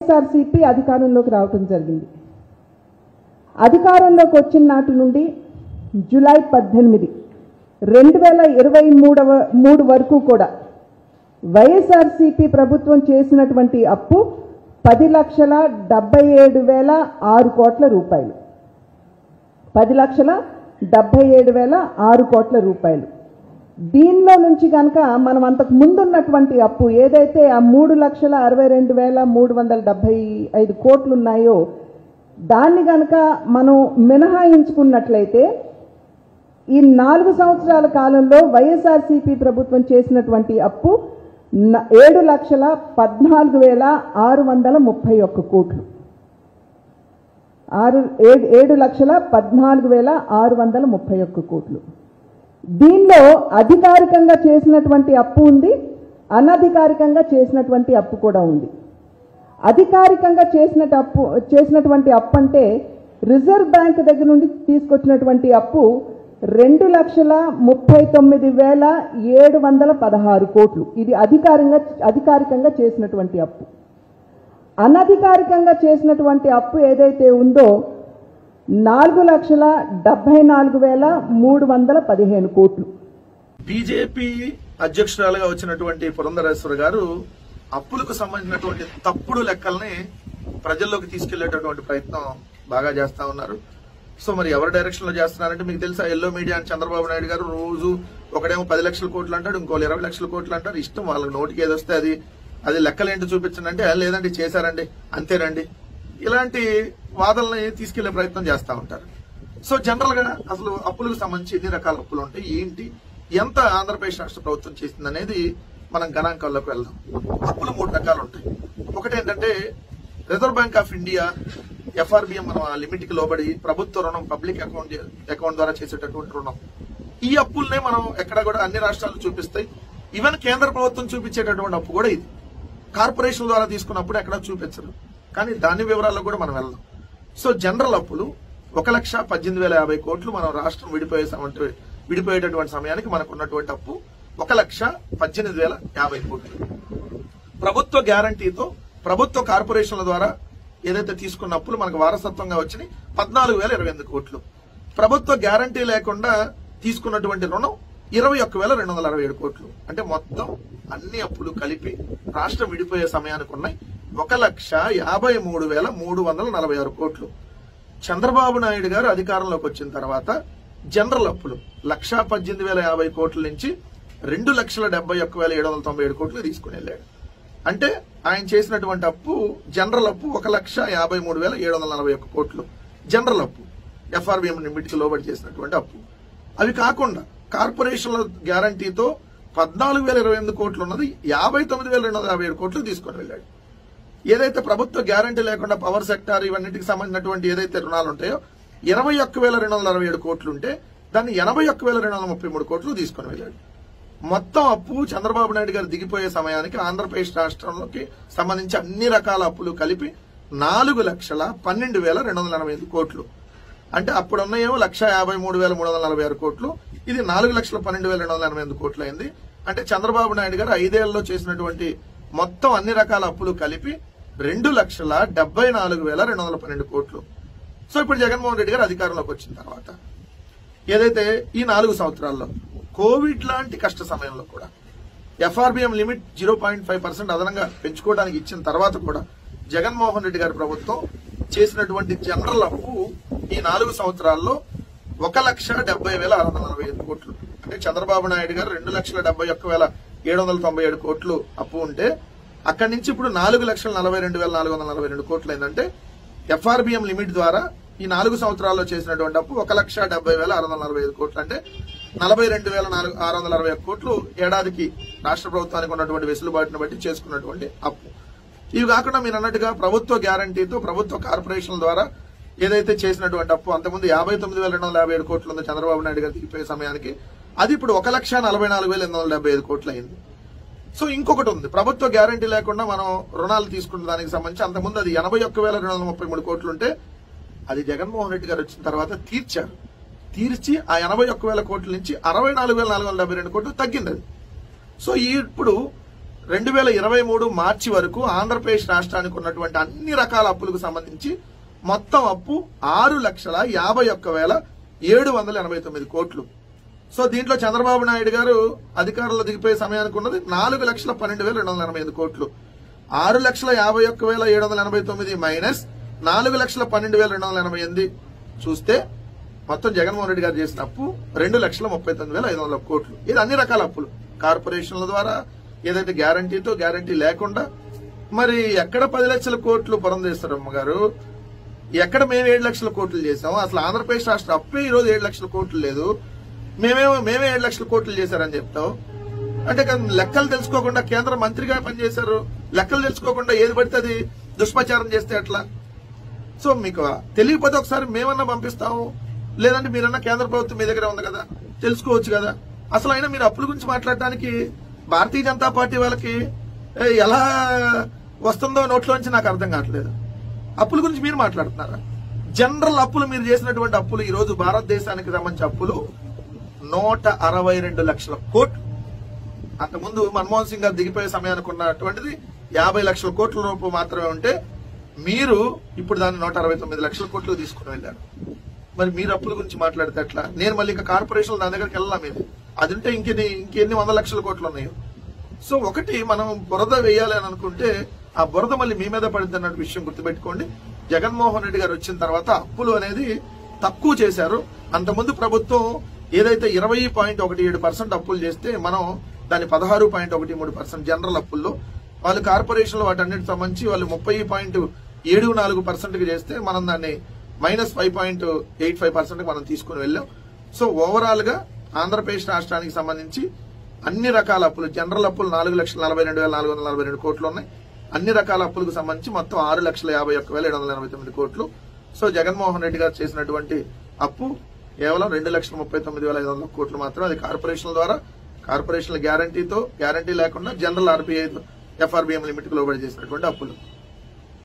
వైఎస్ఆర్సీపీ అధికారంలోకి రావటం జరిగింది అధికారంలోకి వచ్చిన నాటి నుండి జూలై పద్దెనిమిది రెండు వేల ఇరవై మూడవ మూడు వరకు కూడా వైఎస్ఆర్సీపీ ప్రభుత్వం చేసినటువంటి అప్పు పది లక్షల డెబ్బై ఏడు వేల ఆరు కోట్ల రూపాయలు పది లక్షల డెబ్బై ఏడు వేల ఆరు కోట్ల రూపాయలు దీనిలో నుంచి కనుక మనం అంతకు ముందున్నటువంటి అప్పు ఏదైతే ఆ మూడు లక్షల అరవై రెండు వేల మూడు వందల డెబ్బై ఐదు కోట్లు ఉన్నాయో దాన్ని కనుక మనం మినహాయించుకున్నట్లయితే ఈ నాలుగు సంవత్సరాల కాలంలో వైఎస్ఆర్సీపీ ప్రభుత్వం చేసినటువంటి అప్పు న- ఏడు లక్షల పద్నాలుగు వేల ఆరు వందల ముప్పై ఒక్క కోట్లు ఆరు ఏడు ఏడు లక్షల పద్నాలుగు వేల ఆరు వందల ముప్పై ఒక్క కోట్లు దీనిలో అధికారికంగా చేసినటువంటి అప్పు ఉంది అనధికారికంగా చేసినటువంటి అప్పు కూడా ఉంది అధికారికంగా చేసిన అప్పు చేసినటువంటి అప్పు అంటే రిజర్వ్ బ్యాంక్ దగ్గర నుండి తీసుకొచ్చినటువంటి అప్పు రెండు లక్షల ముప్పై తొమ్మిది వేల ఏడు వందల పదహారు కోట్లు ఇది అధికారంగా అధికారికంగా చేసినటువంటి అప్పు అనధికారికంగా చేసినటువంటి అప్పు ఏదైతే ఉందో నాలుగు లక్షల డెబ్బై నాలుగు వేల మూడు వందల పదిహేను కోట్లు బీజేపీ అధ్యక్షురాలుగా వచ్చినటువంటి పురంధరేశ్వర గారు అప్పులకు సంబంధించినటువంటి తప్పుడు లెక్కల్ని ప్రజల్లోకి తీసుకెళ్లేటటువంటి ప్రయత్నం బాగా చేస్తా ఉన్నారు సో మరి ఎవరి డైరెక్షన్ లో చేస్తున్నారంటే మీకు తెలుసా ఎల్లో మీడియా అని చంద్రబాబు నాయుడు గారు రోజు ఒకడేమో పది లక్షల కోట్లు అంటాడు ఇంకోళ్ళు ఇరవై లక్షల కోట్లు అంటారు ఇష్టం వాళ్ళకి నోటికి ఏది వస్తే అది అది లెక్కలేంటి చూపించండి అంటే "ఆ, లేదండి చేశారండి అంతేనండి ఇలాంటి వాదనల్ని తీసుకెళ్లే ప్రయత్నం చేస్తా ఉంటారు సో జనరల్ గా అసలు అప్పులకు సంబంధించి ఎన్ని రకాల అప్పులు ఉంటాయి ఏంటి ఎంత ఆంధ్రప్రదేశ్ రాష్ట్ర ప్రభుత్వం చేసింది అనేది మనం గణాంకాల్లోకి వెళ్దాం అప్పులు మూడు రకాలు ఉంటాయి ఒకటి ఏంటంటే Reserve Bank of India FRBM మనం ఆ లిమిట్ కి లోబడి ప్రభుత్వ రుణం పబ్లిక్ అకౌంట్ అకౌంట్ ద్వారా చేసేటటువంటి రుణం ఈ అప్పుల్నే మనం ఎక్కడ కూడా అన్ని రాష్ట్రాలు చూపిస్తాయి ఈవెన్ కేంద్ర ప్రభుత్వం చూపించేటటువంటి అప్పు కూడా ఇది కార్పొరేషన్ ద్వారా తీసుకున్నప్పుడు ఎక్కడ చూపించరు కానీ దాని వివరాల్లో కూడా మనం వెళ్దాం సో జనరల్ అప్పులు ఒక లక్ష పద్దెనిమిది వేల యాభై కోట్లు మనం రాష్ట్రం విడిపోయే సమ- విడిపోయేటటువంటి సమయానికి మనకు ఉన్నటువంటి అప్పు ఒక లక్ష పద్దెనిమిది వేల యాభై కోట్లు ప్రభుత్వ గ్యారంటీతో ప్రభుత్వ కార్పొరేషన్ల ద్వారా ఏదైతే తీసుకున్న అప్పులు మనకు వారసత్వంగా వచ్చినాయి పద్నాలుగు వేల ఇరవై ఎనిమిది కోట్లు ప్రభుత్వ గ్యారంటీ లేకుండా తీసుకున్నటువంటి రుణం ఇరవై ఒక్క వేల రెండు వందల అరవై ఏడు కోట్లు అంటే మొత్తం అన్ని అప్పులు కలిపి రాష్ట్రం విడిపోయే సమయానికి ఉన్నాయి ఒక లక్ష యాభై మూడు వేల మూడు వందల నలభై ఆరు కోట్లు చంద్రబాబు నాయుడు గారు అధికారంలోకి వచ్చిన తర్వాత జనరల్ అప్పులు లక్షా పద్దెనిమిది వేల యాభై కోట్ల నుంచి రెండు లక్షల డెబ్బై ఒక్క వేల ఏడు వందల తొంభై ఏడు కోట్లు తీసుకుని వెళ్ళాడు అంటే ఆయన చేసినటువంటి అప్పు జనరల్ అప్పు ఒక లక్ష యాభై మూడు వేల ఏడు వందల నలభై ఒక్క కోట్లు జనరల్ అప్పు ఎఫ్ఆర్బిఎం లిమిట్కి లోబడి చేసినటువంటి అప్పు అవి కాకుండా కార్పొరేషన్ల గ్యారంటీతో పద్నాలుగు వేల ఇరవై ఎనిమిది కోట్లు ఉన్నది యాభై తొమ్మిది వేల రెండు వందల యాభై ఏడు కోట్లు తీసుకొని వెళ్ళాడు ఏదైతే ప్రభుత్వ గ్యారంటీ లేకుండా పవర్ సెక్టార్ ఇవన్నిటికి సంబంధించినటువంటి ఏదైతే రుణాలు ఉంటాయో ఇరవై ఒక్క వేల రెండు వందల అరవై ఏడు కోట్లు ఉంటే దాన్ని ఎనభై ఒక్క వేల రెండు వందల ముప్పై మూడు కోట్లు తీసుకొని వెళ్ళాడు మొత్తం అప్పు చంద్రబాబు నాయుడు గారు దిగిపోయే సమయానికి ఆంధ్రప్రదేశ్ రాష్ట్రంలోకి సంబంధించి అన్ని రకాల అప్పులు కలిపి నాలుగు లక్షల పన్నెండు వేల రెండు వందల ఎనభై ఐదు కోట్లు అంటే అప్పుడు ఉన్నాయేమో లక్ష యాభై మూడు వేల మూడు వందల నలభై ఆరు కోట్లు ఇది నాలుగు లక్షల పన్నెండు వేల రెండు వందల ఎనభై ఎనిమిది కోట్లు అయింది అంటే చంద్రబాబు నాయుడు గారు ఐదేళ్లలో చేసినటువంటి మొత్తం అన్ని రకాల అప్పులు కలిపి రెండు లక్షల డెబ్బై నాలుగు వేల రెండు వందల పన్నెండు కోట్లు సో ఇప్పుడు జగన్మోహన్ రెడ్డి గారు అధికారంలోకి వచ్చిన తర్వాత ఏదైతే ఈ నాలుగు సంవత్సరాల్లో కోవిడ్ లాంటి కష్ట సమయంలో కూడా FRBM limit zero point five percent అదనంగా పెంచుకోవడానికి ఇచ్చిన తర్వాత కూడా జగన్మోహన్ రెడ్డి గారి ప్రభుత్వం చేసినటువంటి జనరల్ అప్పు ఈ నాలుగు సంవత్సరాల్లో ఒక లక్ష డెబ్బై వేల ఆరు వందల నలభై ఐదు కోట్లు అంటే చంద్రబాబు నాయుడు గారు రెండు లక్షల డెబ్బై ఒక్క వేల ఏడు వందల తొంభై ఏడు కోట్లు అప్పు ఉంటే అక్కడి నుంచి ఇప్పుడు నాలుగు లక్షల నలభై రెండు వేల నాలుగు వందల నలభై రెండు కోట్లు అయిందంటే ఎఫ్ఆర్బిఎం లిమిట్ ద్వారా ఈ నాలుగు సంవత్సరాల్లో చేసినటువంటి అప్పు ఒక లక్ష డెబ్బై వేల ఆరు వందల నలభై ఐదు కోట్లు అంటే నలభై రెండు వేల నాలుగు ఆరు వందల అరవై ఒక్క కోట్లు ఏడాదికి రాష్ట్ర ప్రభుత్వానికి ఉన్నటువంటి వెసులుబాటును బట్టి చేసుకున్నటువంటి అప్పు ఇవి కాకుండా మీరు అన్నట్టుగా ప్రభుత్వ గ్యారంటీతో ప్రభుత్వ కార్పొరేషన్ల ద్వారా ఏదైతే చేసినటువంటి అప్పు అంతకుముందు యాభై తొమ్మిది వేల రెండు వందల యాభై ఏడు కోట్లు ఉందో చంద్రబాబు నాయుడు గారు దిగిపోయే సమయానికి అది ఇప్పుడు ఒక లక్ష నలభై నాలుగు వేల ఎనిమిది వందల డెబ్బై ఐదు కోట్లు అయింది సో ఇంకొకటి ఉంది ప్రభుత్వ గ్యారంటీ లేకుండా మనం రుణాలు తీసుకున్న దానికి సంబంధించి అంతకుముందు అది ఎనభై ఒక్క వేల రెండు వందల ముప్పై మూడు కోట్లు ఉంటే అది జగన్మోహన్ రెడ్డి గారు వచ్చిన తర్వాత తీర్చారు తీర్చి ఆ ఎనభై ఒక్క వేల కోట్ల నుంచి అరవై నాలుగు వేల నాలుగు వందల డెబ్బై రెండు కోట్లు తగ్గింది అది సో ఈ ఇప్పుడు రెండు వేల ఇరవై మూడు మార్చి వరకు ఆంధ్రప్రదేశ్ రాష్ట్రానికి ఉన్నటువంటి అన్ని రకాల అప్పులకు సంబంధించి మొత్తం అప్పు ఆరు లక్షల యాభై ఒక్క వేల ఏడు వందల ఎనభై తొమ్మిది కోట్లు సో దీంట్లో చంద్రబాబు నాయుడు గారు అధికారంలో దిగిపోయే సమయానికి ఉన్నది నాలుగు లక్షల పన్నెండు వేల రెండు వందల ఎనభై ఐదు కోట్లు ఆరు లక్షల యాభై ఒక్క వేల ఏడు వందల ఎనభై తొమ్మిది మైనస్ నాలుగు లక్షల పన్నెండు వేల రెండు వందల ఎనభై ఎనిమిది చూస్తే మొత్తం జగన్మోహన్ రెడ్డి గారు చేసిన అప్పు రెండు లక్షల ముప్పై తొమ్మిది వేల ఐదు వందల కోట్లు ఇది అన్ని రకాల అప్పులు కార్పొరేషన్ల ద్వారా ఏదైతే గ్యారంటీతో గ్యారంటీ లేకుండా మరి ఎక్కడ పది లక్షల కోట్లు పురంధేశ్వరమ్మ గారు ఎక్కడ మేము ఏడు లక్షల కోట్లు చేసాం అసలు ఆంధ్రప్రదేశ్ రాష్ట్ర అప్పే ఈ రోజు ఏడు లక్షల కోట్లు లేదు మేమేమో మేమే ఏడు లక్షల కోట్లు చేశారని చెప్తాం అంటే కానీ లెక్కలు తెలుసుకోకుండా కేంద్ర మంత్రిగా పనిచేశారు లెక్కలు తెలుసుకోకుండా ఏది పడితే అది దుష్ప్రచారం చేస్తే ఎట్లా సో మీకు తెలియకపోతే ఒకసారి మేమన్నా పంపిస్తాము లేదంటే మీరన్నా కేంద్ర ప్రభుత్వం మీ దగ్గర ఉంది కదా తెలుసుకోవచ్చు కదా అసలు అయినా మీరు అప్పుల గురించి మాట్లాడటానికి భారతీయ జనతా పార్టీ వాళ్ళకి ఏ, ఎలా వస్తుందో నోట్లోంచి నాకు అర్థం కావట్లేదు అప్పుల గురించి మీరు మాట్లాడుతున్నారా జనరల్ అప్పులు మీరు చేసినటువంటి అప్పులు ఈ రోజు భారతదేశానికి సంబంధించిన అప్పులు నూట అరవై రెండు లక్షల కోట్లు అంతకుముందు మన్మోహన్ సింగ్ గారు దిగిపోయే సమయానికి ఉన్నటువంటిది యాభై లక్షల కోట్ల రూపాయలు మాత్రమే ఉంటే మీరు ఇప్పుడు దాన్ని నూట అరవై తొమ్మిది లక్షల కోట్లు తీసుకుని వెళ్ళారు మరి మీరు అప్పుల గురించి మాట్లాడితే ఎట్లా నేను మళ్ళీ ఇంకా కార్పొరేషన్ దాని దగ్గరికి వెళ్ళాం ఇది అది ఉంటే ఇంకెన్ని ఇంకెన్ని వందల లక్షల కోట్లు ఉన్నాయో సో ఒకటి మనం బురద వేయాలి అని అనుకుంటే ఆ బురద మళ్ళీ మీ మీద పడింది అన్న విషయం గుర్తుపెట్టుకోండి జగన్మోహన్ రెడ్డి గారు వచ్చిన తర్వాత అప్పులు అనేది తక్కువ చేశారు అంతకుముందు ప్రభుత్వం ఏదైతే ఇరవై పాయింట్ ఒకటి ఏడు పర్సెంట్ అప్పులు చేస్తే మనం దాని పదహారు పాయింట్ ఒకటి మూడు పర్సెంట్ జనరల్ అప్పుల్లో వాళ్ళు కార్పొరేషన్లు వాటన్నిటికి సంబంధించి వాళ్ళు ముప్పై పాయింట్ ఏడు నాలుగు పర్సెంట్ కి చేస్తే మనం దాన్ని minus five point eight five percent మనం తీసుకుని వెళ్ళాం సో ఓవరాల్ గా ఆంధ్రప్రదేశ్ రాష్ట్రానికి సంబంధించి అన్ని రకాల అప్పులు జనరల్ అప్పులు నాలుగు లక్షల నలభై రెండు వేల నాలుగు వందల నలభై రెండు కోట్లు ఉన్నాయి అన్ని రకాల అప్పులకు సంబంధించి మొత్తం ఆరు లక్షల యాభై ఒక్క వేల ఏడు వందల ఎనభై తొమ్మిది కోట్లు సో జగన్మోహన్ రెడ్డి గారు చేసినటువంటి అప్పు కేవలం రెండు లక్షల ముప్పై తొమ్మిది వేల ఐదు వందల కోట్లు మాత్రం అది కార్పొరేషన్ల ద్వారా కార్పొరేషన్ల గ్యారంటీతో గ్యారంటీ లేకుండా జనరల్ ఆర్బీఐ ఎఫ్ఆర్బిఎం లిమిట్ లోబడి చేసినటువంటి అప్పులు